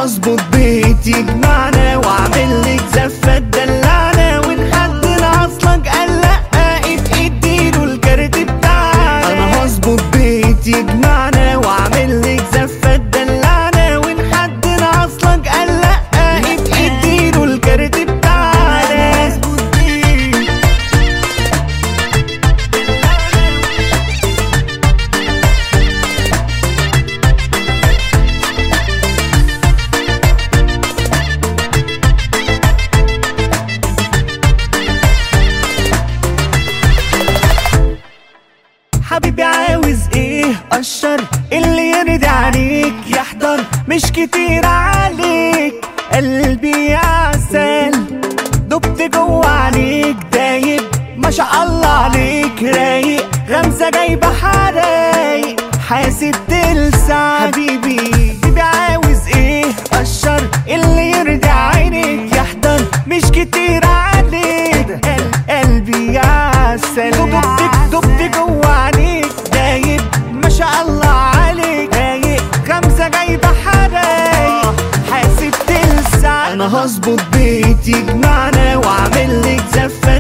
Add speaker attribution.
Speaker 1: هظبط بيت يجمعنا واعمل لك زفه تدلعنا ونحدد اصلك قال لا اديله الكارت بتاعنا انا هظبط بيت يجمعنا واعمل لك زفه تدلعنا ونحدد اصلك قال لا اديله الكارت بتاعنا هظبط بيت حبيبي عاوز ايه قشر اللي يرضي عليك يحضر مش كتير عليك قلبي يا عسل دبت جوه عليك دايب ما شاء الله عليك رايق غمزة جايبة حرايق حاسب تلسع حبيبي حبيبي عاوز ايه قشر اللي يرضي عينيك يحضر مش كتير عليك قل- قلبي يا عسل دبت دبت جوه عليك دايب ما شاء الله عليك رايق غمزة جايبة حرايق حاسب تلسع انا هظبط بيت يجمعنا واعمل لك زفة